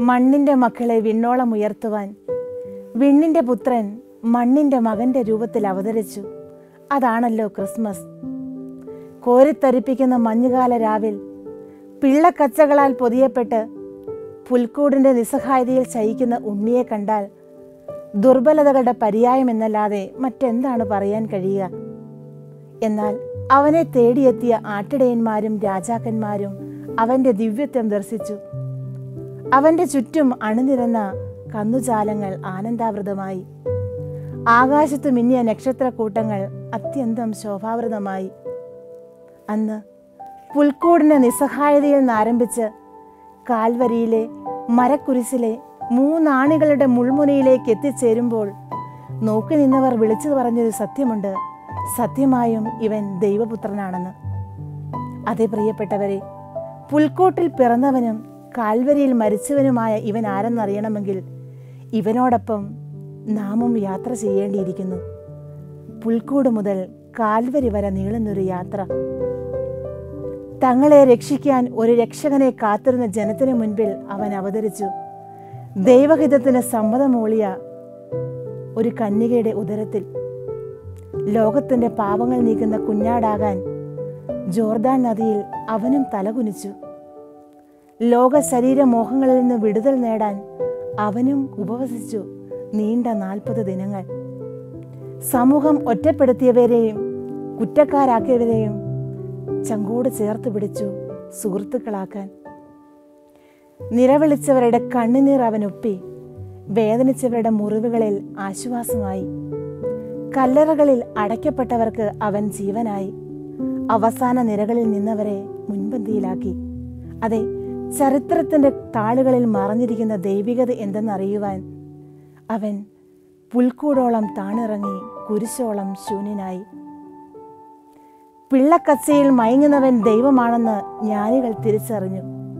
മണ്ണിന്റെ മക്കളെ വിണ്ണോളം ഉയർത്തുവാൻ വിണ്ണിന്റെ പുത്രൻ മണ്ണിന്റെ മകന്റെ രൂപത്തിൽ അവതരിച്ചു അതാണല്ലോ ക്രിസ്മസ് കോരിത്തരിപ്പിക്കുന്ന മഞ്ഞുകാല രാവിൽ പിള്ളക്കച്ചകളാൽ പൊതിയപ്പെട്ട് പുൽക്കൂടിന്റെ നിസ്സഹായതയിൽ ശയിക്കുന്ന ഉണ്ണിയെ കണ്ടാൽ ദുർബലതകളുടെ പര്യായം എന്നല്ലാതെ മറ്റെന്താണ് പറയാൻ കഴിയുക എന്നാൽ അവനെ തേടിയെത്തിയ ആട്ടിടയന്മാരും രാജാക്കന്മാരും അവന്റെ ദിവ്യത്വം ദർശിച്ചു അവന്റെ ചുറ്റും അണിനിരന്ന കന്നുചാലങ്ങൾ ആനന്ദാവൃതമായി ആകാശത്ത് മിന്നിയ നക്ഷത്രക്കൂട്ടങ്ങൾ അത്യന്തം ശോഭാവൃതമായി അന്ന് പുൽക്കൂടിന്റെ നിസ്സഹായതയിൽ നിന്നാരംഭിച്ച് കാൽവരിയിലെ മരക്കുരിശിലെ മൂന്നാണികളുടെ മുൾമുനയിലേക്ക് എത്തിച്ചേരുമ്പോൾ നോക്കി നിന്നവർ വിളിച്ചു പറഞ്ഞൊരു സത്യമുണ്ട് സത്യമായും ഇവൻ ദൈവപുത്രനാണെന്ന് അതേ പ്രിയപ്പെട്ടവരെ പുൽക്കൂട്ടിൽ പിറന്നവനും കാൽവരിയിൽ മരിച്ചവനുമായ ഇവൻ ആരെന്നറിയണമെങ്കിൽ ഇവനോടൊപ്പം നാമും യാത്ര ചെയ്യേണ്ടിയിരിക്കുന്നു പുൽക്കൂട് മുതൽ കാൽവരി വരെ നീളുന്നൊരു യാത്ര തങ്ങളെ രക്ഷിക്കാൻ ഒരു രക്ഷകനെ കാത്തിരുന്ന ജനത്തിനു മുൻപിൽ അവൻ അവതരിച്ചു ദൈവഹിതത്തിന് സമ്മതമൂളിയ ഒരു കന്യകയുടെ ഉദരത്തിൽ ലോകത്തിന്റെ പാപങ്ങൾ നീക്കുന്ന കുഞ്ഞാടാകാൻ ജോർദാൻ നദിയിൽ അവനും തലകുനിച്ചു ലോക ശരീരമോഹങ്ങളിൽ നിന്ന് വിടുതൽ നേടാൻ അവനും ഉപവസിച്ചു നീണ്ട നാൽപ്പത് ദിനങ്ങൾ സമൂഹം ഒറ്റപ്പെടുത്തിയവരെയും കുറ്റക്കാരാക്കിയവരെയും ചങ്കോട് ചേർത്ത് പിടിച്ചു സുഹൃത്തുക്കളാക്കാൻ നിലവിളിച്ചവരുടെ കണ്ണുനീർ അവൻ ഒപ്പി വേദനിച്ചവരുടെ മുറിവുകളിൽ ആശ്വാസമായി കല്ലറകളിൽ അടയ്ക്കപ്പെട്ടവർക്ക് അവൻ ജീവനായി അവസാന നിരകളിൽ നിന്നവരെ മുൻപന്തിയിലാക്കി അതെ ചരിത്രത്തിന്റെ താളുകളിൽ മറഞ്ഞിരിക്കുന്ന ദൈവികത എന്തെന്നറിയുവാൻ അവൻ പുൽക്കൂടോളം താണിറങ്ങി കുരിശോളം ശൂന്യനായി പിള്ളക്കച്ചയിൽ മയങ്ങുന്നവൻ ദൈവമാണെന്ന് ജ്ഞാനികൾ തിരിച്ചറിഞ്ഞു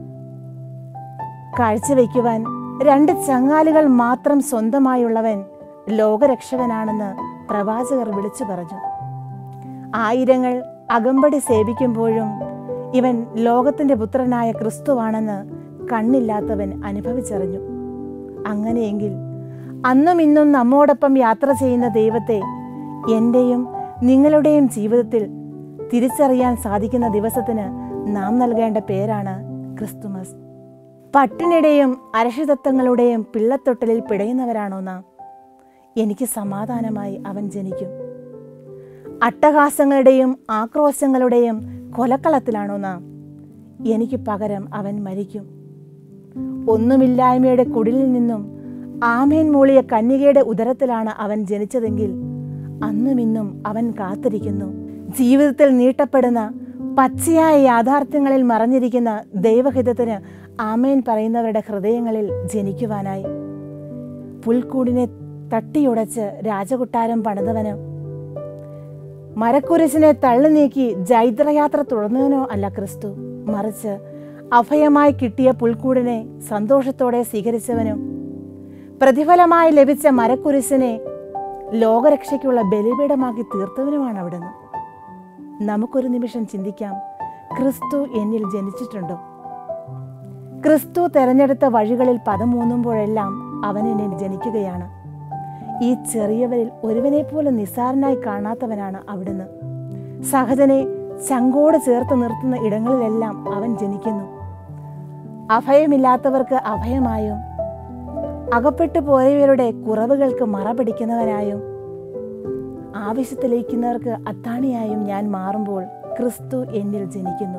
കാഴ്ചവെക്കുവാൻ രണ്ട് ചങ്ങാലുകൾ മാത്രം സ്വന്തമായുള്ളവൻ ലോകരക്ഷകനാണെന്ന് പ്രവാചകർ വിളിച്ചു പറഞ്ഞു ആയിരങ്ങൾ അകമ്പടി സേവിക്കുമ്പോഴും ഇവൻ ലോകത്തിന്റെ പുത്രനായ ക്രിസ്തുവാണെന്ന് കണ്ണില്ലാത്തവൻ അനുഭവിച്ചറിഞ്ഞു അങ്ങനെയെങ്കിൽ അന്നും ഇന്നും നമ്മോടൊപ്പം യാത്ര ചെയ്യുന്ന ദൈവത്തെ എൻ്റെയും നിങ്ങളുടെയും ജീവിതത്തിൽ തിരിച്ചറിയാൻ സാധിക്കുന്ന ദിവസത്തിന് നാം നൽകേണ്ട പേരാണ് ക്രിസ്തുമസ് പട്ടിണിയുടെയും അരക്ഷിതത്വങ്ങളുടെയും പിള്ളത്തൊട്ടലിൽ പിടയുന്നവരാണോ നാം എനിക്ക് സമാധാനമായി അവൻ ജനിക്കും അട്ടഹാസങ്ങളുടെയും ആക്രോശങ്ങളുടെയും കൊലക്കളത്തിലാണോ നാം എനിക്ക് പകരം അവൻ മരിക്കും ഒന്നുമില്ലായ്മയുടെ കുടിലിൽ നിന്നും ആമേൻ മൂളിയ കന്യകയുടെ ഉദരത്തിലാണ് അവൻ ജനിച്ചതെങ്കിൽ അന്നും ഇന്നും അവൻ കാത്തിരിക്കുന്നു ജീവിതത്തിൽ നീട്ടപ്പെടുന്ന പച്ചയായ യാഥാർത്ഥ്യങ്ങളിൽ മറഞ്ഞിരിക്കുന്ന ദൈവഹിതത്തിന് ആമേൻ പറയുന്നവരുടെ ഹൃദയങ്ങളിൽ ജനിക്കുവാനായി പുൽക്കൂടിനെ തട്ടിയുടച്ച് രാജകൊട്ടാരം പണിതവനോ മരക്കുരിശിനെ തള്ളി നീക്കി ജൈത്രയാത്ര തുടർന്നവനോ അല്ല ക്രിസ്തു മറിച്ച് അഭയമായി കിട്ടിയ പുൽക്കൂടിനെ സന്തോഷത്തോടെ സ്വീകരിച്ചവനും പ്രതിഫലമായി ലഭിച്ച മരക്കുരിശിനെ ലോകരക്ഷയ്ക്കുള്ള ബലിപീഠമാക്കി തീർത്തവനുമാണ് അവിടുന്ന് നമുക്കൊരു നിമിഷം ചിന്തിക്കാം ക്രിസ്തു എന്നിൽ ജനിച്ചിട്ടുണ്ടോ ക്രിസ്തു തെരഞ്ഞെടുത്ത വഴികളിൽ പദമൂന്നുമ്പോഴെല്ലാം അവൻ എന്നിൽ ജനിക്കുകയാണ് ഈ ചെറിയവരിൽ ഒരുവനെ പോലും നിസ്സാരനായി കാണാത്തവനാണ് അവിടുന്ന് സഹജനെ ചങ്കോട് ചേർത്ത് നിർത്തുന്ന ഇടങ്ങളിലെല്ലാം അവൻ ജനിക്കുന്നു അഭയമില്ലാത്തവർക്ക് അഭയമായും അകപ്പെട്ടു പോയവരുടെ കുറവുകൾക്ക് മറ പിടിക്കുന്നവനായും ആവശ്യത്തിലേക്കുന്നവർക്ക് അത്താണിയായും ഞാൻ മാറുമ്പോൾ ക്രിസ്തു എന്നിൽ ജനിക്കുന്നു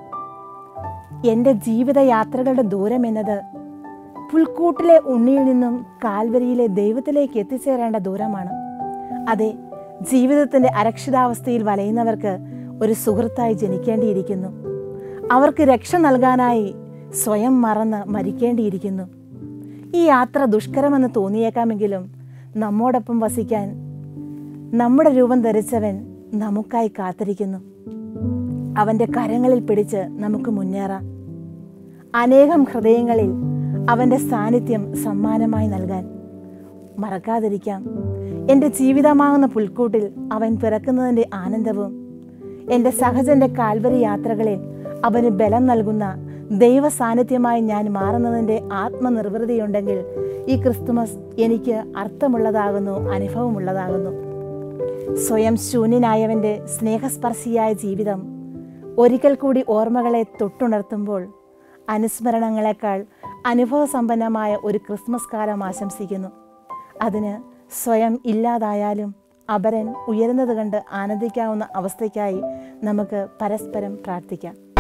എൻ്റെ ജീവിതയാത്രകളുടെ ദൂരം എന്നത് പുൽക്കൂട്ടിലെ ഉണ്ണിയിൽ നിന്നും കാൽവരിയിലെ ദൈവത്തിലേക്ക് എത്തിച്ചേരേണ്ട ദൂരമാണ് അതെ ജീവിതത്തിന്റെ അരക്ഷിതാവസ്ഥയിൽ വലയുന്നവർക്ക് ഒരു സുഹൃത്തായി ജനിക്കേണ്ടിയിരിക്കുന്നു അവർക്ക് രക്ഷ നൽകാനായി സ്വയം മറന്ന് മരിക്കേണ്ടിയിരിക്കുന്നു ഈ യാത്ര ദുഷ്കരമെന്ന് തോന്നിയേക്കാമെങ്കിലും നമ്മോടൊപ്പം വസിക്കാൻ നമ്മുടെ രൂപം ധരിച്ചവൻ നമുക്കായി കാത്തിരിക്കുന്നു അവന്റെ കരങ്ങളിൽ പിടിച്ച് നമുക്ക് മുന്നേറാം അനേകം ഹൃദയങ്ങളിൽ അവന്റെ സാന്നിധ്യം സമ്മാനമായി നൽകാൻ മറക്കാതിരിക്കാം എൻ്റെ ജീവിതമാകുന്ന പുൽക്കൂട്ടിൽ അവൻ പിറക്കുന്നതിൻ്റെ ആനന്ദവും എൻ്റെ സഹജന്റെ കാൽവരി യാത്രകളിൽ അവന് ബലം നൽകുന്ന ദൈവ സാന്നിധ്യമായി ഞാൻ മാറുന്നതിൻ്റെ ആത്മനിർവൃതിയുണ്ടെങ്കിൽ ഈ ക്രിസ്തുമസ് എനിക്ക് അർത്ഥമുള്ളതാകുന്നു അനുഭവമുള്ളതാകുന്നു സ്വയം ശൂന്യനായവൻ്റെ സ്നേഹസ്പർശിയായ ജീവിതം ഒരിക്കൽ കൂടി ഓർമ്മകളെ തൊട്ടുണർത്തുമ്പോൾ അനുസ്മരണങ്ങളെക്കാൾ അനുഭവസമ്പന്നമായ ഒരു ക്രിസ്മസ് കാലം ആശംസിക്കുന്നു അതിന് സ്വയം ഇല്ലാതായാലും അപരൻ ഉയരുന്നത് കണ്ട് ആനന്ദിക്കാവുന്ന അവസ്ഥയ്ക്കായി നമുക്ക് പരസ്പരം പ്രാർത്ഥിക്കാം